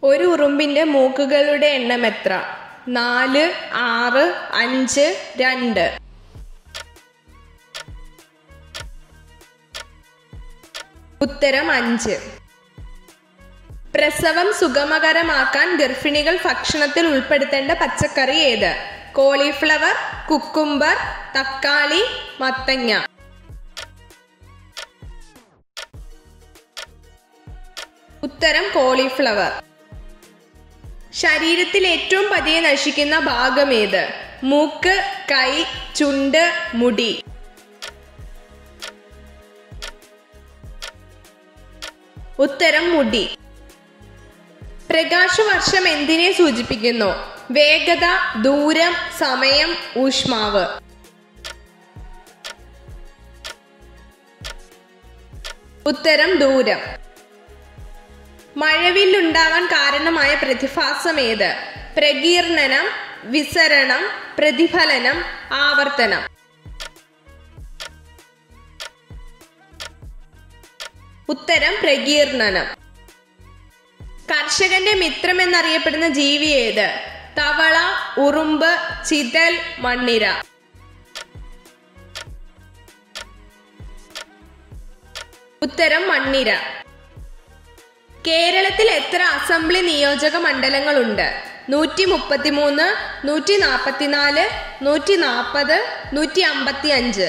ഒരു ഉറുമ്പിന്റെ മൂക്കുകളുടെ എണ്ണം എത്ര നാല് ആറ് അഞ്ച് രണ്ട് ഉത്തരം അഞ്ച് പ്രസവം സുഗമകരമാക്കാൻ ഗർഭിണികൾ ഭക്ഷണത്തിൽ ഉൾപ്പെടുത്തേണ്ട പച്ചക്കറി ഏത് കോളിഫ്ലവർ കുക്കുംബർ തക്കാളി മത്തങ്ങ ഉത്തരം കോളിഫ്ലവർ ശരീരത്തിൽ ഏറ്റവും പതിയെ നശിക്കുന്ന ഭാഗം ഏത് മൂക്ക് കൈ ചുണ്ട് മുടി ഉത്തരം മുടി പ്രകാശവർഷം എന്തിനെ സൂചിപ്പിക്കുന്നു വേഗത ദൂരം സമയം ഊഷ്മാവ് ഉത്തരം ദൂരം മഴവില്ലുണ്ടാവാൻ കാരണമായ പ്രതിഭാസം ഏത് പ്രകീർണനം വിസരണം പ്രതിഫലനം ആവർത്തനം ഉത്തരം പ്രകീർണനം കർഷകന്റെ മിത്രം എന്നറിയപ്പെടുന്ന ജീവി ഏത് തവള ഉറുമ്പ് ചിതൽ മണ്ണിര ഉത്തരം മണ്ണിര കേരളത്തിൽ എത്ര അസംബ്ലി നിയോജക മണ്ഡലങ്ങളുണ്ട് നൂറ്റി മുപ്പത്തിമൂന്ന് നൂറ്റി നാൽപ്പത്തിനാല് നൂറ്റി നാൽപ്പത് നൂറ്റി അമ്പത്തി അഞ്ച്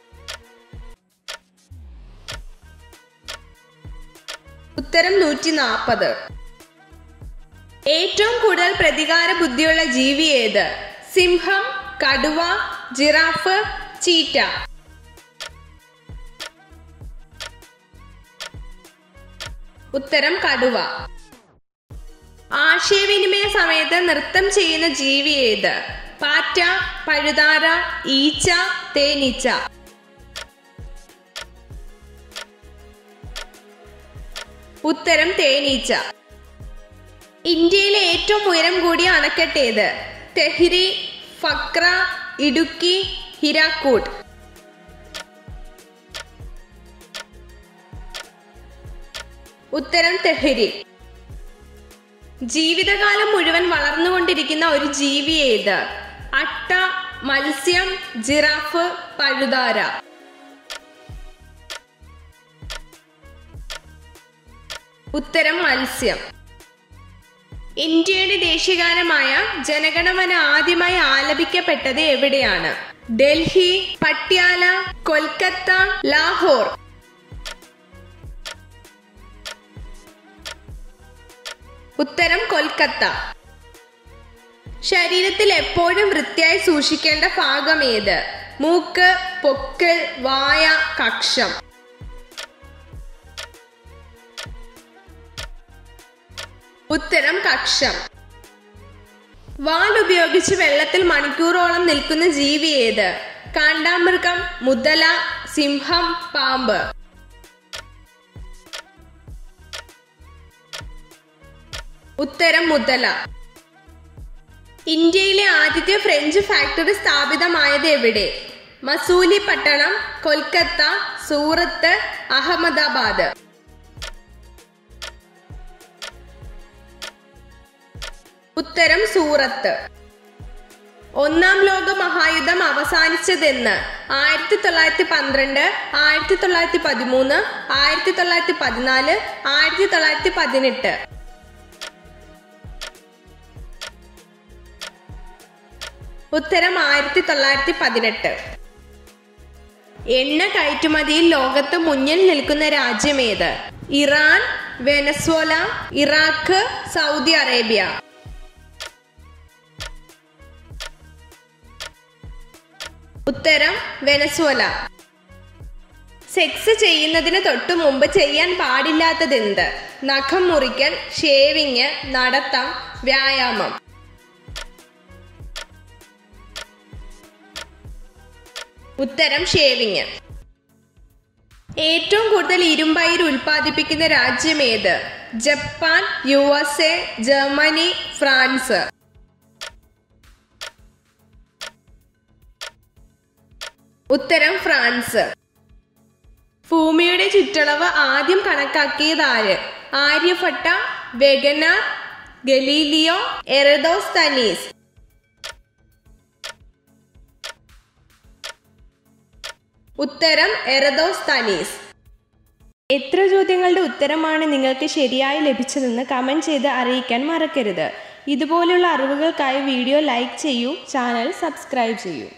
ഉത്തരം നൂറ്റി നാൽപ്പത് ഏറ്റവും കൂടുതൽ പ്രതികാര ബുദ്ധിയുള്ള ജീവി ഏത് സിംഹം കടുവ ജിറാഫ് ചീറ്റ ഉത്തരം കടുവ ആശയവിനിമയ സമയത്ത് നൃത്തം ചെയ്യുന്ന ജീവി ഏത് പാറ്റ പഴുതാര ഈച്ച തേനീച്ച ഉത്തരം തേനീച്ച ഇന്ത്യയിലെ ഏറ്റവും ഉയരം കൂടിയ അണക്കെട്ട് ഏത് തെഹ്രി ഫക്ര ഇടുക്കി ഹിരാക്കൂട്ട് ഉത്തരം തെഹ്രി ജീവിതകാലം മുഴുവൻ വളർന്നുകൊണ്ടിരിക്കുന്ന ഒരു ജീവി ഏത് അട്ട മത്സ്യം ജിറാഫ് പഴുതാര ഉത്തരം മത്സ്യം ഇന്ത്യയുടെ ദേശീയഗാനമായ ജനഗണമന ആദ്യമായി ആലപിക്കപ്പെട്ടത് എവിടെയാണ് ഡൽഹി പട്യാല കൊൽക്കത്ത ലാഹോർ ഉത്തരം കൊൽക്കത്ത ശരീരത്തിൽ എപ്പോഴും വൃത്തിയായി സൂക്ഷിക്കേണ്ട ഭാഗം ഏത് മൂക്ക് പൊക്കിൾ വായ കക്ഷം ഉത്തരം കക്ഷം വാൽ ഉപയോഗിച്ച് വെള്ളത്തിൽ മണിക്കൂറോളം നിൽക്കുന്ന ജീവി ഏത് കാണ്ടാമൃഗം മുതല സിംഹം പാമ്പ് ഉത്തരം മുതല ഇന്ത്യയിലെ ആദ്യത്തെ ഫ്രഞ്ച് ഫാക്ടറി സ്ഥാപിതമായത് എവിടെ മസൂലി പട്ടണം കൊൽക്കത്ത സൂറത്ത് അഹമ്മദാബാദ് ഉത്തരം സൂറത്ത് ഒന്നാം ലോക മഹായുദ്ധം അവസാനിച്ചതെന്ന് ആയിരത്തി തൊള്ളായിരത്തി പന്ത്രണ്ട് ആയിരത്തി തൊള്ളായിരത്തി പതിമൂന്ന് ആയിരത്തി തൊള്ളായിരത്തി പതിനാല് ആയിരത്തി തൊള്ളായിരത്തി പതിനെട്ട് ഉത്തരം ആയിരത്തി തൊള്ളായിരത്തി പതിനെട്ട് എണ്ണ കയറ്റുമതിയിൽ ലോകത്ത് മുന്നിൽ നിൽക്കുന്ന രാജ്യം ഏത് Iran Venezuela Iraq Saudi Arabia ഉത്തരം വെനസ്വല സെക്സ് ചെയ്യുന്നതിന് തൊട്ടു മുമ്പ് ചെയ്യാൻ പാടില്ലാത്തതെന്ത് നഖം മുറിക്കൽ ഷേവിങ് നടത്തം വ്യായാമം ഉത്തരം ഷേവിങ് ഏറ്റവും കൂടുതൽ ഇരുമ്പയിര് ഉൽപ്പാദിപ്പിക്കുന്ന രാജ്യം ഏത് Japan U S A Germany France ഉത്തരം ഫ്രാൻസ് ഭൂമിയുടെ ചുറ്റളവ് ആദ്യം കണക്കാക്കിയത് ആര് ആര്യഭട്ട വെഗനാർ ഗലീലിയോ എറദോസ്തനീസ് ഉത്തരം എറദോസ്തനീസ് എത്ര ചോദ്യങ്ങളുടെ ഉത്തരമാണ് നിങ്ങൾക്ക് ശരിയായി ലഭിച്ചതെന്ന് കമൻറ്റ് ചെയ്ത് അറിയിക്കാൻ മറക്കരുത് ഇതുപോലുള്ള അറിവുകൾക്കായി വീഡിയോ ലൈക്ക് ചെയ്യൂ ചാനൽ സബ്സ്ക്രൈബ് ചെയ്യൂ